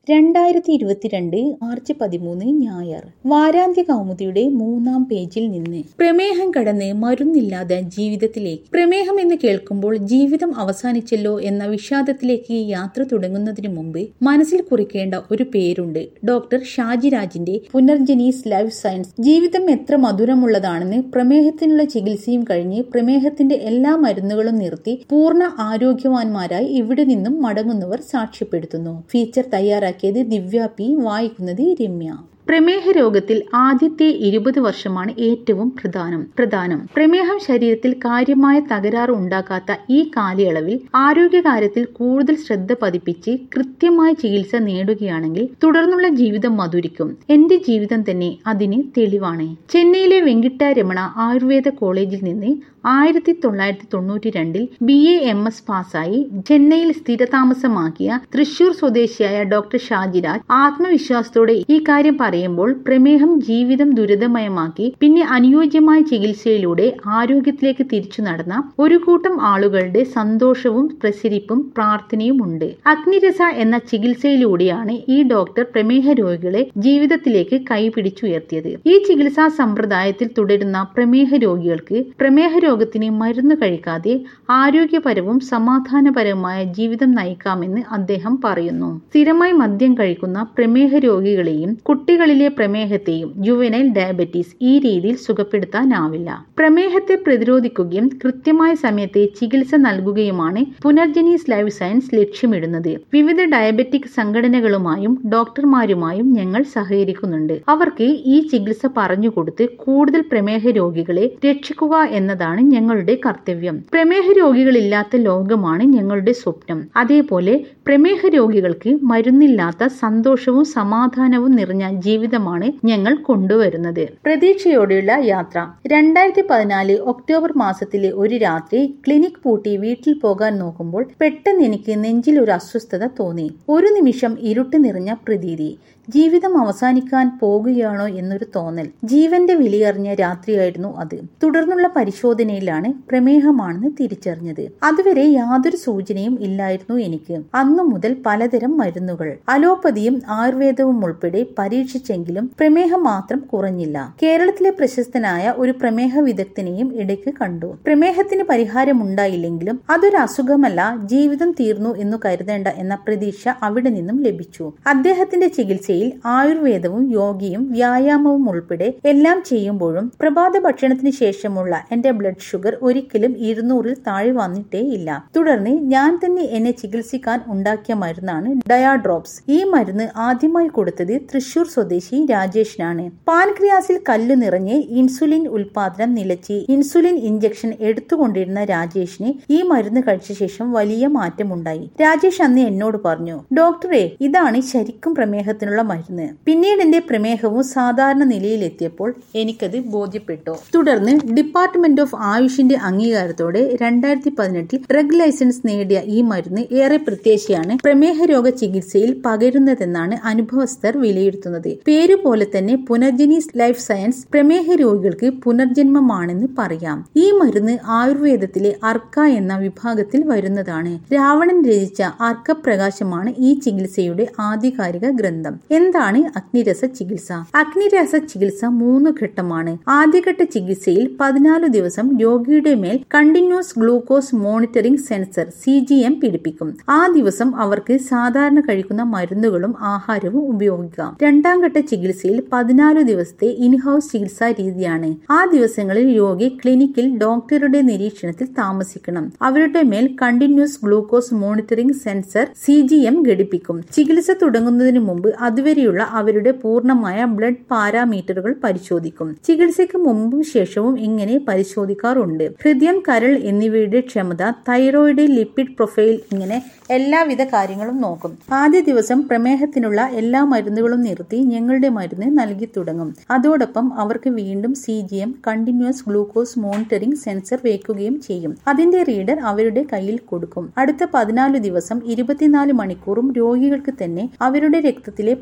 രണ്ടായിരത്തി ഇരുപത്തിരണ്ട് മാർച്ച് പതിമൂന്ന് ഞായർ വാരാന്ത്യ കൗമുദിയുടെ മൂന്നാം പേജിൽ നിന്ന് പ്രമേഹം കടന്ന് മരുന്നില്ലാതെ ജീവിതത്തിലേക്ക് പ്രമേഹം എന്ന് കേൾക്കുമ്പോൾ ജീവിതം അവസാനിച്ചല്ലോ എന്ന വിഷാദത്തിലേക്ക് യാത്ര തുടങ്ങുന്നതിന് മുമ്പ് മനസ്സിൽ കുറിക്കേണ്ട ഒരു പേരുണ്ട് ഡോക്ടർ ഷാജിരാജിന്റെ പുനർജനീസ് ലൈഫ് സയൻസ് ജീവിതം എത്ര മധുരമുള്ളതാണെന്ന് പ്രമേഹത്തിനുള്ള ചികിത്സയും കഴിഞ്ഞ് പ്രമേഹത്തിന്റെ എല്ലാ മരുന്നുകളും നിർത്തി പൂർണ്ണ ആരോഗ്യവാന്മാരായി ഇവിടെ നിന്നും മടങ്ങുന്നവർ സാക്ഷ്യപ്പെടുത്തുന്നു ഫീച്ചർ തയ്യാറാക്കിയത് ദിവ്യ പി വായിക്കുന്നത് രമ്യ പ്രമേഹ രോഗത്തിൽ ആദ്യത്തെ ഇരുപത് വർഷമാണ് ഏറ്റവും പ്രധാനം പ്രധാനം പ്രമേഹം ശരീരത്തിൽ കാര്യമായ തകരാറ് ഉണ്ടാക്കാത്ത ഈ കാലയളവിൽ ആരോഗ്യകാര്യത്തിൽ കൂടുതൽ ശ്രദ്ധ പതിപ്പിച്ച് കൃത്യമായ ചികിത്സ നേടുകയാണെങ്കിൽ തുടർന്നുള്ള ജീവിതം മധുരിക്കും എന്റെ ജീവിതം തന്നെ അതിന് തെളിവാണ് ചെന്നൈയിലെ വെങ്കിട്ട രമണ ആയുർവേദ കോളേജിൽ നിന്ന് ആയിരത്തി തൊള്ളായിരത്തി തൊണ്ണൂറ്റി രണ്ടിൽ ബി എ എം എസ് പാസ്സായി ചെന്നൈയിൽ സ്ഥിരതാമസമാക്കിയ തൃശൂർ സ്വദേശിയായ ഡോക്ടർ ഷാജിരാജ് ആത്മവിശ്വാസത്തോടെ ഈ കാര്യം പറയുമ്പോൾ പ്രമേഹം ജീവിതം ദുരിതമയമാക്കി പിന്നെ അനുയോജ്യമായ ചികിത്സയിലൂടെ ആരോഗ്യത്തിലേക്ക് തിരിച്ചു നടന്ന ഒരു കൂട്ടം ആളുകളുടെ സന്തോഷവും പ്രസരിപ്പും പ്രാർത്ഥനയും ഉണ്ട് അഗ്നിരസ എന്ന ചികിത്സയിലൂടെയാണ് ഈ ഡോക്ടർ പ്രമേഹ രോഗികളെ ജീവിതത്തിലേക്ക് കൈപിടിച്ചുയർത്തിയത് ഈ ചികിത്സാ സമ്പ്രദായത്തിൽ തുടരുന്ന പ്രമേഹ രോഗികൾക്ക് പ്രമേഹ രോഗത്തിന് മരുന്ന് കഴിക്കാതെ ആരോഗ്യപരവും സമാധാനപരവുമായ ജീവിതം നയിക്കാമെന്ന് അദ്ദേഹം പറയുന്നു സ്ഥിരമായി മദ്യം കഴിക്കുന്ന പ്രമേഹ രോഗികളെയും കുട്ടികളിലെ പ്രമേഹത്തെയും ജുവനൈൽ ഡയബറ്റീസ് ഈ രീതിയിൽ സുഖപ്പെടുത്താനാവില്ല പ്രമേഹത്തെ പ്രതിരോധിക്കുകയും കൃത്യമായ സമയത്തെ ചികിത്സ നൽകുകയുമാണ് പുനർജനീസ് ലൈഫ് സയൻസ് ലക്ഷ്യമിടുന്നത് വിവിധ ഡയബറ്റിക് സംഘടനകളുമായും ഡോക്ടർമാരുമായും ഞങ്ങൾ സഹകരിക്കുന്നുണ്ട് അവർക്ക് ഈ ചികിത്സ പറഞ്ഞുകൊടുത്ത് കൂടുതൽ പ്രമേഹ രോഗികളെ രക്ഷിക്കുക എന്നതാണ് ഞങ്ങളുടെ കർത്തവ്യം പ്രമേഹ രോഗികളില്ലാത്ത ലോകമാണ് ഞങ്ങളുടെ സ്വപ്നം അതേപോലെ പ്രമേഹ രോഗികൾക്ക് മരുന്നില്ലാത്ത സന്തോഷവും സമാധാനവും നിറഞ്ഞ ജീവിതമാണ് ഞങ്ങൾ കൊണ്ടുവരുന്നത് പ്രതീക്ഷയോടെയുള്ള യാത്ര രണ്ടായിരത്തി പതിനാല് ഒക്ടോബർ മാസത്തിലെ ഒരു രാത്രി ക്ലിനിക് പൂട്ടി വീട്ടിൽ പോകാൻ നോക്കുമ്പോൾ പെട്ടെന്ന് എനിക്ക് നെഞ്ചിൽ ഒരു അസ്വസ്ഥത തോന്നി ഒരു നിമിഷം ഇരുട്ട് നിറഞ്ഞ പ്രതീതി ജീവിതം അവസാനിക്കാൻ പോകുകയാണോ എന്നൊരു തോന്നൽ ജീവന്റെ വിലയറിഞ്ഞ രാത്രിയായിരുന്നു അത് തുടർന്നുള്ള പരിശോധനയിലാണ് പ്രമേഹമാണെന്ന് തിരിച്ചറിഞ്ഞത് അതുവരെ യാതൊരു സൂചനയും ഇല്ലായിരുന്നു എനിക്ക് അന്നു മുതൽ പലതരം മരുന്നുകൾ അലോപ്പതിയും ആയുർവേദവും ഉൾപ്പെടെ പരീക്ഷിച്ചെങ്കിലും പ്രമേഹം മാത്രം കുറഞ്ഞില്ല കേരളത്തിലെ പ്രശസ്തനായ ഒരു പ്രമേഹ വിദഗ്ധനെയും ഇടയ്ക്ക് കണ്ടു പ്രമേഹത്തിന് പരിഹാരമുണ്ടായില്ലെങ്കിലും അതൊരു അസുഖമല്ല ജീവിതം തീർന്നു എന്നു കരുതേണ്ട എന്ന പ്രതീക്ഷ അവിടെ നിന്നും ലഭിച്ചു അദ്ദേഹത്തിന്റെ ചികിത്സയിൽ ആയുർവേദവും യോഗയും വ്യായാമവും ഉൾപ്പെടെ എല്ലാം ചെയ്യുമ്പോഴും പ്രഭാത ഭക്ഷണത്തിന് ശേഷമുള്ള എന്റെ ബ്ലഡ് ഷുഗർ ഒരിക്കലും ഇരുന്നൂറിൽ താഴെ വന്നിട്ടേ ഇല്ല തുടർന്ന് ഞാൻ തന്നെ എന്നെ ചികിത്സിക്കാൻ ഉണ്ടാക്കിയ മരുന്നാണ് ഡയാഡ്രോപ്സ് ഈ മരുന്ന് ആദ്യമായി കൊടുത്തത് തൃശൂർ സ്വദേശി രാജേഷിനാണ് പാൻക്രിയാസിൽ കല്ല് നിറഞ്ഞ് ഇൻസുലിൻ ഉൽപാദനം നിലച്ച് ഇൻസുലിൻ ഇഞ്ചക്ഷൻ എടുത്തുകൊണ്ടിരുന്ന രാജേഷിന് ഈ മരുന്ന് കഴിച്ച ശേഷം വലിയ മാറ്റമുണ്ടായി രാജേഷ് അന്ന് എന്നോട് പറഞ്ഞു ഡോക്ടറെ ഇതാണ് ശരിക്കും പ്രമേഹത്തിനുള്ള മരുന്ന് പിന്നീട് എന്റെ പ്രമേഹവും സാധാരണ നിലയിലെത്തിയപ്പോൾ എനിക്കത് ബോധ്യപ്പെട്ടു തുടർന്ന് ഡിപ്പാർട്ട്മെന്റ് ഓഫ് ആയുഷിന്റെ അംഗീകാരത്തോടെ രണ്ടായിരത്തി പതിനെട്ടിൽ ഡ്രഗ് ലൈസൻസ് നേടിയ ഈ മരുന്ന് ഏറെ പ്രത്യേകിച്ചാണ് പ്രമേഹ രോഗ ചികിത്സയിൽ പകരുന്നതെന്നാണ് അനുഭവസ്ഥർ വിലയിരുത്തുന്നത് പേര് പോലെ തന്നെ പുനർജനീസ് ലൈഫ് സയൻസ് പ്രമേഹ രോഗികൾക്ക് പുനർജന്മമാണെന്ന് പറയാം ഈ മരുന്ന് ആയുർവേദത്തിലെ അർക്ക എന്ന വിഭാഗത്തിൽ വരുന്നതാണ് രാവണൻ രചിച്ച അർക്കപ്രകാശമാണ് ഈ ചികിത്സയുടെ ആധികാരിക ഗ്രന്ഥം എന്താണ് അഗ്നിരസ ചികിത്സ അഗ്നിരസ ചികിത്സ മൂന്ന് ഘട്ടമാണ് ആദ്യഘട്ട ചികിത്സയിൽ പതിനാല് ദിവസം രോഗിയുടെ മേൽ continuous glucose monitoring sensor C G M പിടിപ്പിക്കും ആ ദിവസം അവർക്ക് സാധാരണ കഴിക്കുന്ന മരുന്നുകളും ആഹാരവും ഉപയോഗിക്കാം രണ്ടാം ഘട്ട ചികിത്സയിൽ പതിനാല് ദിവസത്തെ ഇൻഹൌസ് ചികിത്സാ രീതിയാണ് ആ ദിവസങ്ങളിൽ രോഗി ക്ലിനിക്കിൽ ഡോക്ടറുടെ നിരീക്ഷണത്തിൽ താമസിക്കണം അവരുടെ മേൽ continuous glucose monitoring sensor C G M ഘടിപ്പിക്കും ചികിത്സ തുടങ്ങുന്നതിന് മുമ്പ് അതുവരെയുള്ള അവരുടെ പൂർണ്ണമായ ബ്ലഡ് പാരാമീറ്ററുകൾ പരിശോധിക്കും ചികിത്സയ്ക്ക് മുമ്പും ശേഷവും ഇങ്ങനെ പരിശോധിക്കാറുണ്ട് ഹൃദയം കരൾ എന്നിവയുടെ ക്ഷമത തൈറോയിഡ് ലിപ്പിഡ് പ്രൊഫൈൽ ഇങ്ങനെ എല്ലാവിധ കാര്യങ്ങളും നോക്കും ആദ്യ ദിവസം പ്രമേഹത്തിനുള്ള എല്ലാ മരുന്നുകളും നിർത്തി ഞങ്ങളുടെ മരുന്ന് നൽകി തുടങ്ങും അതോടൊപ്പം അവർക്ക് വീണ്ടും C G M continuous glucose monitoring sensor വെക്കുകയും ചെയ്യും അതിന്റെ റീഡർ അവരുടെ കയ്യിൽ കൊടുക്കും അടുത്ത പതിനാല് ദിവസം ഇരുപത്തിനാല് മണിക്കൂറും രോഗികൾക്ക് തന്നെ അവരുടെ രക്തത്തിലെ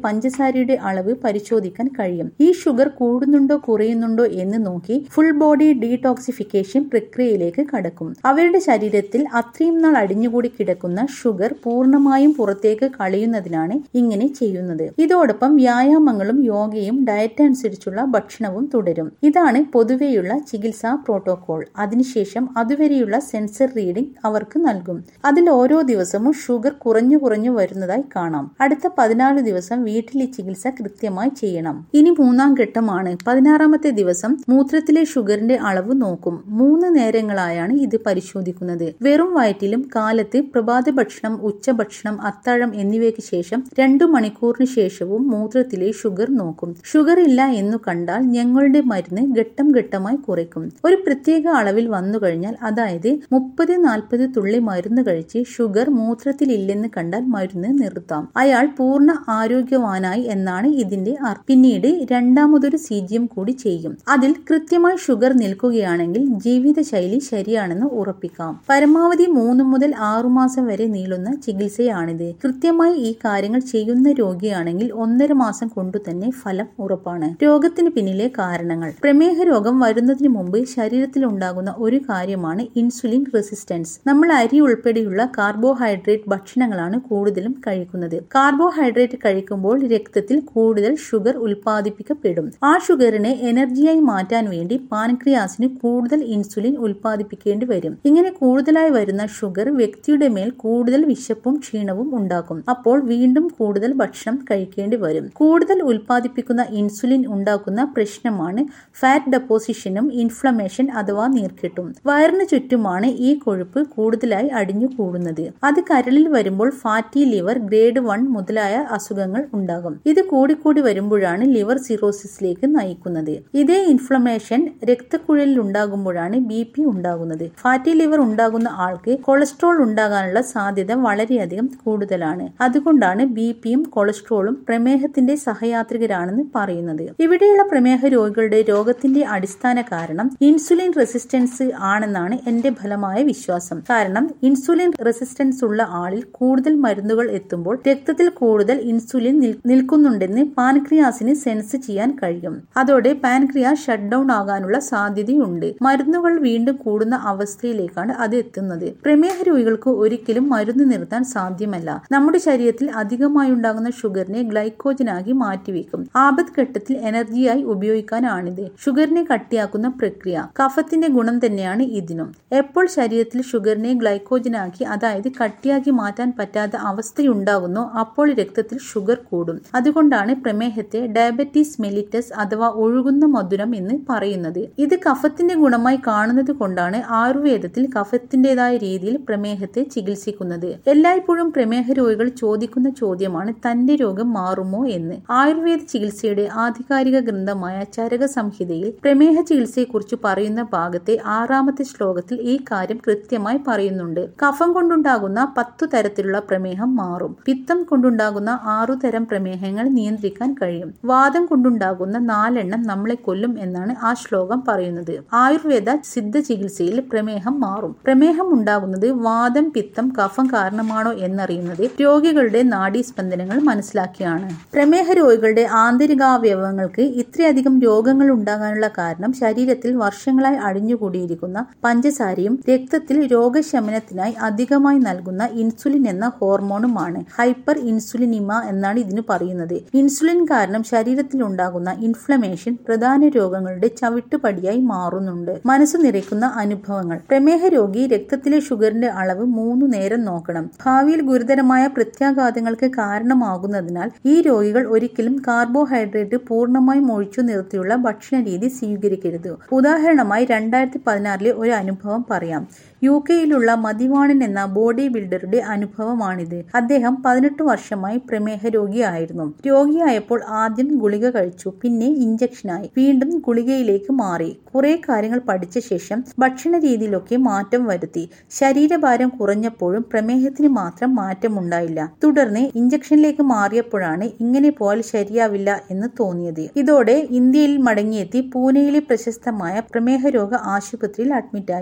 പഞ്ചസാരയുടെ അളവ് പരിശോധിക്കാൻ കഴിയും ഈ ഷുഗർ കൂടുന്നുണ്ടോ കുറയുന്നുണ്ടോ എന്ന് നോക്കി ഫുൾ ബോഡി ഡീടോക്സിഫിക്കേഷൻ പ്രക്രിയയിലേക്ക് കടക്കും അവരുടെ ശരീരത്തിൽ അത്രയും നാൾ അടിഞ്ഞുകൂടി കിടക്കുന്ന ഷുഗർ പൂർണ്ണമായും പുറത്തേക്ക് കളയുന്നതിനാണ് ഇങ്ങനെ ചെയ്യുന്നത് ഇതോടൊപ്പം വ്യായാമങ്ങളും യോഗയും ഡയറ്റ് അനുസരിച്ചുള്ള ഭക്ഷണവും തുടരും ഇതാണ് പൊതുവെയുള്ള ചികിത്സാ പ്രോട്ടോകോൾ അതിനുശേഷം അതുവരെയുള്ള സെൻസർ റീഡിംഗ് അവർക്ക് നൽകും അതിൽ ഓരോ ദിവസവും ഷുഗർ കുറഞ്ഞു കുറഞ്ഞു വരുന്നതായി കാണാം അടുത്ത പതിനാല് ദിവസം വീട്ടിലെ ചികിത്സ കൃത്യമായി ചെയ്യണം ഇനി മൂന്നാം ഘട്ടമാണ് പതിനാറാമത്തെ ദിവസം മൂത്രത്തിലെ ഷുഗറിന്റെ അളവ് നോക്കും മൂന്ന് നേരങ്ങളായാണ് ഇത് പരിശോധിക്കുന്നത് വെറും വയറ്റിലും കാലത്ത് പ്രഭാത ഭക്ഷണം ഉച്ചഭക്ഷണം അത്താഴം എന്നിവയ്ക്ക് ശേഷം രണ്ടു മണിക്കൂറിന് ശേഷവും മൂത്രത്തിലെ ഷുഗർ നോക്കും ഷുഗർ ഇല്ല എന്നു കണ്ടാൽ ഞങ്ങളുടെ മരുന്ന് ഘട്ടം ഘട്ടമായി കുറയ്ക്കും ഒരു പ്രത്യേക അളവിൽ വന്നു കഴിഞ്ഞാൽ അതായത് മുപ്പത് നാൽപ്പത് തുള്ളി മരുന്ന് കഴിച്ച് ഷുഗർ മൂത്രത്തിലില്ലെന്ന് കണ്ടാൽ മരുന്ന് നിർത്താം അയാൾ പൂർണ്ണ ആരോഗ്യവാനായി എന്നാണ് ഇതിന്റെ അർത്ഥം പിന്നീട് രണ്ടാമതൊരു സി ജി എം കൂടി ചെയ്യും അതിൽ കൃത്യമായി ഷുഗർ നിൽക്കുകയാണെങ്കിൽ ജീവിതശൈലി ശരിയാണെന്ന് ഉറപ്പിക്കാം പരമാവധി മൂന്ന് മുതൽ ആറുമാസം വരെ നീളുന്ന ചികിത്സയാണിത് കൃത്യമായി ഈ കാര്യങ്ങൾ ചെയ്യുന്ന രോഗിയാണെങ്കിൽ ഒന്നര മാസം കൊണ്ടു തന്നെ ഫലം ഉറപ്പാണ് രോഗത്തിന് പിന്നിലെ കാരണങ്ങൾ പ്രമേഹ രോഗം വരുന്നതിന് മുമ്പ് ശരീരത്തിൽ ഉണ്ടാകുന്ന ഒരു കാര്യമാണ് ഇൻസുലിൻ റെസിസ്റ്റൻസ് നമ്മൾ അരി ഉൾപ്പെടെയുള്ള കാർബോഹൈഡ്രേറ്റ് ഭക്ഷണങ്ങളാണ് കൂടുതലും കഴിക്കുന്നത് കാർബോഹൈഡ്രേറ്റ് കഴിക്കുമ്പോൾ രക്തത്തിൽ കൂടുതൽ ഷുഗർ ഉൽപ്പാദിപ്പിക്കപ്പെടും ആ ഷുഗറിനെ എനർജിയായി മാറ്റാൻ വേണ്ടി പാൻക്രിയാസിന് കൂടുതൽ ഇൻസുലിൻ ഉൽപ്പാദിപ്പിക്കേണ്ടി വരും ഇങ്ങനെ കൂടുതലായി വരുന്ന ഷുഗർ വ്യക്തിയുടെ മേൽ കൂടുതൽ വിശപ്പും ക്ഷീണവും ഉണ്ടാക്കും അപ്പോൾ വീണ്ടും കൂടുതൽ ഭക്ഷണം കഴിക്കേണ്ടി വരും കൂടുതൽ ഉൽപ്പാദിപ്പിക്കുന്ന ഇൻസുലിൻ ഉണ്ടാക്കുന്ന പ്രശ്നമാണ് ഫാറ്റ് ഡെപ്പോസിഷനും ഇൻഫ്ലമേഷൻ അഥവാ നീർക്കെട്ടും വയറിന് ചുറ്റുമാണ് ഈ കൊഴുപ്പ് കൂടുതലായി അടിഞ്ഞു കൂടുന്നത് അത് കരളിൽ വരുമ്പോൾ ഫാറ്റി ലിവർ ഗ്രേഡ് വൺ മുതലായ അസുഖങ്ങൾ ഉണ്ടാകും ഇത് കൂടിക്കൂടി വരുമ്പോഴാണ് ലിവർ സിറോസിസിലേക്ക് നയിക്കുന്നത് ഇതേ ഇൻഫ്ലമേഷൻ രക്തക്കുഴലിൽ ഉണ്ടാകുമ്പോഴാണ് ബി പി ഉണ്ടാകുന്നത് ഫാറ്റി ലിവർ ഉണ്ടാകുന്ന ആൾക്ക് കൊളസ്ട്രോൾ ഉണ്ടാകാനുള്ള സാധ്യത വളരെയധികം കൂടുതലാണ് അതുകൊണ്ടാണ് ബി പിയും കൊളസ്ട്രോളും പ്രമേഹത്തിന്റെ സഹയാത്രികരാണെന്ന് പറയുന്നത് ഇവിടെയുള്ള പ്രമേഹ രോഗികളുടെ രോഗത്തിന്റെ അടിസ്ഥാന കാരണം ഇൻസുലിൻ റെസിസ്റ്റൻസ് ആണെന്നാണ് എന്റെ ഫലമായ വിശ്വാസം കാരണം ഇൻസുലിൻ റെസിസ്റ്റൻസ് ഉള്ള ആളിൽ കൂടുതൽ മരുന്നുകൾ എത്തുമ്പോൾ രക്തത്തിൽ കൂടുതൽ ഇൻസുലിൻ നിൽക്കുന്നുണ്ടെന്ന് പാൻക്രിയാസിന് സെൻസ് ചെയ്യാൻ കഴിയും അതോടെ പാൻക്രിയാസ് ഷട്ട് ഡൗൺ ആകാനുള്ള സാധ്യതയുണ്ട് മരുന്നുകൾ വീണ്ടും കൂടുന്ന അവസ്ഥയിലേക്കാണ് അത് എത്തുന്നത് പ്രമേഹ രോഗികൾക്ക് ഒരിക്കലും മരുന്ന് നിർത്താൻ സാധ്യമല്ല നമ്മുടെ ശരീരത്തിൽ അധികമായി ഉണ്ടാകുന്ന ഷുഗറിനെ ഗ്ലൈക്കോജനാക്കി മാറ്റിവെക്കും ആപത് ഘട്ടത്തിൽ എനർജിയായി ഉപയോഗിക്കാനാണിത് ഷുഗറിനെ കട്ടിയാക്കുന്ന പ്രക്രിയ കഫത്തിന്റെ ഗുണം തന്നെയാണ് ഇതിനും എപ്പോൾ ശരീരത്തിൽ ഷുഗറിനെ ഗ്ലൈക്കോജനാക്കി അതായത് കട്ടിയാക്കി മാറ്റാൻ പറ്റാത്ത അവസ്ഥയുണ്ടാകുന്നോ അപ്പോൾ രക്തത്തിൽ ഷുഗർ കൂടും അതുകൊണ്ടാണ് പ്രമേഹത്തെ ഡയബറ്റീസ് മെലിറ്റസ് അഥവാ ഒഴുകുന്ന മധുരം എന്ന് പറയുന്നത് ഇത് കഫത്തിന്റെ ഗുണമായി കാണുന്നത് കൊണ്ടാണ് ആയുർവേദത്തിൽ കഫത്തിന്റേതായ രീതിയിൽ പ്രമേഹത്തെ ചികിത്സിക്കുന്നത് എല്ലായ്പ്പോഴും പ്രമേഹ രോഗികൾ ചോദിക്കുന്ന ചോദ്യമാണ് തന്റെ രോഗം മാറുമോ എന്ന് ആയുർവേദ ചികിത്സയുടെ ആധികാരിക ഗ്രന്ഥമായ ചരക സംഹിതയിൽ പ്രമേഹ ചികിത്സയെക്കുറിച്ച് പറയുന്ന ഭാഗത്തെ ആറാമത്തെ ശ്ലോകത്തിൽ ഈ കാര്യം കൃത്യമായി പറയുന്നുണ്ട് കഫം കൊണ്ടുണ്ടാകുന്ന പത്തു തരത്തിലുള്ള പ്രമേഹം മാറും പിത്തം കൊണ്ടുണ്ടാകുന്ന ആറു തരം പ്രമേഹങ്ങൾ നിയന്ത്രിക്കാൻ കഴിയും വാദം കൊണ്ടുണ്ടാകുന്ന നാലെണ്ണം നമ്മളെ കൊല്ലും എന്നാണ് ആ ശ്ലോകം പറയുന്നത് ആയുർവേദ സിദ്ധ ചികിത്സയിൽ പ്രമേഹം മാറും പ്രമേഹം ഉണ്ടാകുന്നത് വാദം പിത്തം കഫം കാരണമാണോ എന്നറിയുന്നത് രോഗികളുടെ നാഡീസ്പന്ദനങ്ങൾ മനസ്സിലാക്കിയാണ് പ്രമേഹ രോഗികളുടെ ആന്തരികാവയവങ്ങൾക്ക് ഇത്രയധികം രോഗങ്ങൾ ഉണ്ടാകാനുള്ള കാരണം ശരീരത്തിൽ വർഷങ്ങളായി അടിഞ്ഞുകൂടിയിരിക്കുന്ന പഞ്ചസാരയും രക്തത്തിൽ രോഗശമനത്തിനായി അധികമായി നൽകുന്ന ഇൻസുലിൻ എന്ന ഹോർമോണുമാണ് ഹൈപ്പർ ഇൻസുലിനിമ എന്നാണ് ഇതിന് പറയുന്നത് ഇൻസുലിൻ കാരണം ശരീരത്തിൽ ഉണ്ടാകുന്ന ഇൻഫ്ലമേഷൻ പ്രധാന രോഗങ്ങളുടെ ചവിട്ടുപടിയായി മാറുന്നുണ്ട് മനസ്സ് നിറയ്ക്കുന്ന അനുഭവങ്ങൾ പ്രമേഹ രോഗി രക്തത്തിലെ ഷുഗറിന്റെ അളവ് മൂന്നു നേരം നോക്കണം ഭാവിയിൽ ഗുരുതരമായ പ്രത്യാഘാതങ്ങൾക്ക് കാരണമാകുന്നതിനാൽ ഈ രോഗികൾ ഒരിക്കലും കാർബോഹൈഡ്രേറ്റ് പൂർണ്ണമായും ഒഴിച്ചു നിർത്തിയുള്ള ഭക്ഷണ രീതി സ്വീകരിക്കരുത് ഉദാഹരണമായി രണ്ടായിരത്തി പതിനാറിലെ ഒരു അനുഭവം പറയാം യു കെയിലുള്ള മതിവാണൻ എന്ന ബോഡി ബിൽഡറുടെ അനുഭവമാണിത് അദ്ദേഹം പതിനെട്ട് വർഷമായി പ്രമേഹ രോഗിയായിരുന്നു രോഗിയായപ്പോൾ ആദ്യം ഗുളിക കഴിച്ചു പിന്നെ ഇഞ്ചക്ഷനായി വീണ്ടും ഗുളികയിലേക്ക് മാറി കുറെ കാര്യങ്ങൾ പഠിച്ച ശേഷം ഭക്ഷണ രീതിയിലൊക്കെ മാറ്റം വരുത്തി ശരീരഭാരം കുറഞ്ഞപ്പോഴും പ്രമേഹത്തിന് മാത്രം മാറ്റമുണ്ടായില്ല തുടർന്ന് ഇഞ്ചക്ഷനിലേക്ക് മാറിയപ്പോഴാണ് ഇങ്ങനെ പോയാൽ ശരിയാവില്ല എന്ന് തോന്നിയത് ഇതോടെ ഇന്ത്യയിൽ മടങ്ങിയെത്തി പൂനെയിലെ പ്രശസ്തമായ പ്രമേഹ രോഗ ആശുപത്രിയിൽ അഡ്മിറ്റായി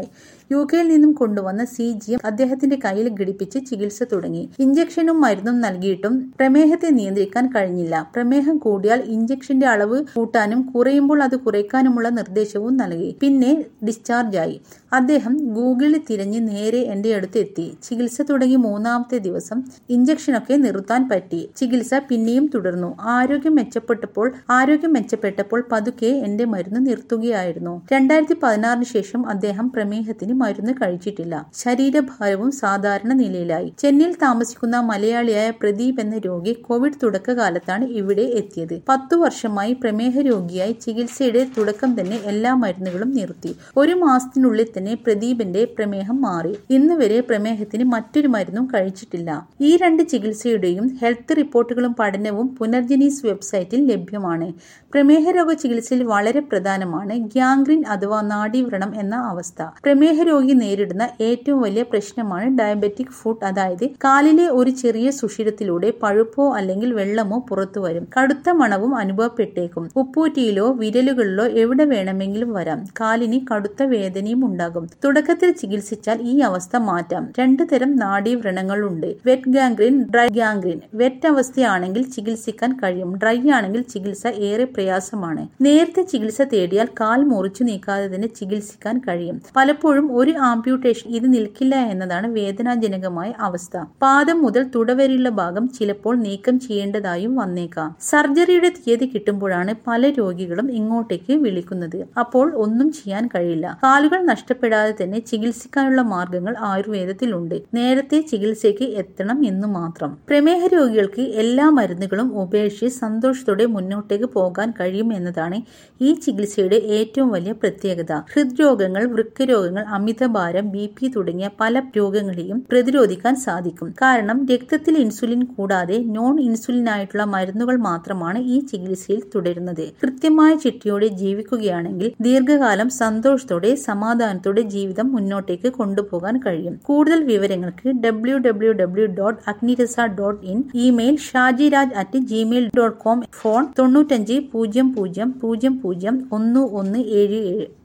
യു കെയിൽ നിന്നും കൊണ്ടുവന്ന സി ജി എം അദ്ദേഹത്തിന്റെ കയ്യിൽ ഘടിപ്പിച്ച് ചികിത്സ തുടങ്ങി ഇഞ്ചക്ഷനും മരുന്നും നൽകിയിട്ടും പ്രമേഹത്തെ നിയന്ത്രിക്കാൻ കഴിഞ്ഞില്ല പ്രമേഹം കൂടിയാൽ ഇഞ്ചക്ഷന്റെ അളവ് കൂട്ടാനും കുറയുമ്പോൾ അത് കുറയ്ക്കാനുമുള്ള നിർദ്ദേശവും നൽകി പിന്നെ ഡിസ്ചാർജായി അദ്ദേഹം ഗൂഗിളിൽ തിരഞ്ഞ് നേരെ എന്റെ അടുത്ത് എത്തി ചികിത്സ തുടങ്ങി മൂന്നാമത്തെ ദിവസം ഇഞ്ചക്ഷനൊക്കെ നിർത്താൻ പറ്റി ചികിത്സ പിന്നെയും തുടർന്നു ആരോഗ്യം മെച്ചപ്പെട്ടപ്പോൾ ആരോഗ്യം മെച്ചപ്പെട്ടപ്പോൾ പതുക്കെ എന്റെ മരുന്ന് നിർത്തുകയായിരുന്നു രണ്ടായിരത്തി പതിനാറിന് ശേഷം അദ്ദേഹം പ്രമേഹത്തിന് മരുന്ന് കഴിച്ചിട്ടില്ല ശരീരഭാരവും സാധാരണ നിലയിലായി ചെന്നൈയിൽ താമസിക്കുന്ന മലയാളിയായ പ്രദീപ് എന്ന രോഗി കോവിഡ് തുടക്കകാലത്താണ് ഇവിടെ എത്തിയത് പത്തു വർഷമായി പ്രമേഹ രോഗിയായി ചികിത്സയുടെ തുടക്കം തന്നെ എല്ലാ മരുന്നുകളും നിർത്തി ഒരു മാസത്തിനുള്ളിൽ തന്നെ പ്രദീപിന്റെ പ്രമേഹം മാറി ഇന്ന് വരെ പ്രമേഹത്തിന് മറ്റൊരു മരുന്നും കഴിച്ചിട്ടില്ല ഈ രണ്ട് ചികിത്സയുടെയും ഹെൽത്ത് റിപ്പോർട്ടുകളും പഠനവും പുനർജനീസ് വെബ്സൈറ്റിൽ ലഭ്യമാണ് പ്രമേഹ രോഗ ചികിത്സയിൽ വളരെ പ്രധാനമാണ് ഗ്യാങ്ഗ്രീൻ അഥവാ നാഡീവ്രണം എന്ന അവസ്ഥ പ്രമേഹ രോഗി നേരിടുന്ന ഏറ്റവും വലിയ പ്രശ്നമാണ് ഡയബറ്റിക് ഫുഡ് അതായത് കാലിലെ ഒരു ചെറിയ സുഷിരത്തിലൂടെ പഴുപ്പോ അല്ലെങ്കിൽ വെള്ളമോ പുറത്തു വരും കടുത്ത മണവും അനുഭവപ്പെട്ടേക്കും ഉപ്പൂറ്റിയിലോ വിരലുകളിലോ എവിടെ വേണമെങ്കിലും വരാം കാലിന് കടുത്ത വേദനയും ഉണ്ടാകും തുടക്കത്തിൽ ചികിത്സിച്ചാൽ ഈ അവസ്ഥ മാറ്റാം രണ്ടു തരം നാഡീവ്രണങ്ങളുണ്ട് wet gangrene dry gangrene wet അവസ്ഥയാണെങ്കിൽ ചികിത്സിക്കാൻ കഴിയും ഡ്രൈ ആണെങ്കിൽ ചികിത്സ ഏറെ പ്രയാസമാണ് നേരത്തെ ചികിത്സ തേടിയാൽ കാൽ മുറിച്ചു നീക്കാതെ തന്നെ ചികിത്സിക്കാൻ കഴിയും പലപ്പോഴും ഒരു ആംപ്യൂട്ടേഷൻ ഇത് നിൽക്കില്ല എന്നതാണ് വേദനാജനകമായ അവസ്ഥ പാദം മുതൽ തുടവരെയുള്ള ഭാഗം ചിലപ്പോൾ നീക്കം ചെയ്യേണ്ടതായും വന്നേക്കാം സർജറിയുടെ തീയതി കിട്ടുമ്പോഴാണ് പല രോഗികളും ഇങ്ങോട്ടേക്ക് വിളിക്കുന്നത് അപ്പോൾ ഒന്നും ചെയ്യാൻ കഴിയില്ല കാലുകൾ നഷ്ടപ്പെടാതെ തന്നെ ചികിത്സിക്കാനുള്ള മാർഗങ്ങൾ ആയുർവേദത്തിലുണ്ട് നേരത്തെ ചികിത്സയ്ക്ക് എത്തണം എന്ന് മാത്രം പ്രമേഹ രോഗികൾക്ക് എല്ലാ മരുന്നുകളും ഉപേക്ഷിച്ച് സന്തോഷത്തോടെ മുന്നോട്ടേക്ക് പോകാൻ കഴിയും എന്നതാണ് ഈ ചികിത്സയുടെ ഏറ്റവും വലിയ പ്രത്യേകത ഹൃദ്രോഗങ്ങൾ വൃക്കരോഗങ്ങൾ അമിതഭാരം ബി പി തുടങ്ങിയ പല രോഗങ്ങളെയും പ്രതിരോധിക്കാൻ സാധിക്കും കാരണം രക്തത്തിൽ ഇൻസുലിൻ കൂടാതെ നോൺ ഇൻസുലിൻ ആയിട്ടുള്ള മരുന്നുകൾ മാത്രമാണ് ഈ ചികിത്സയിൽ തുടരുന്നത് കൃത്യമായ ചിട്ടയോടെ ജീവിക്കുകയാണെങ്കിൽ ദീർഘകാലം സന്തോഷത്തോടെ സമാധാനത്തോടെ ജീവിതം മുന്നോട്ടേക്ക് കൊണ്ടുപോകാൻ കഴിയും കൂടുതൽ വിവരങ്ങൾക്ക് W W W dot Agnirasa dot in email Shajiraj at Gmail dot com phone തൊണ്ണൂറ്റഞ്ച് പൂജ്യം പൂജ്യം പൂജ്യം പൂജ്യം ഒന്ന് ഒന്ന് ഏഴ് ഏഴ്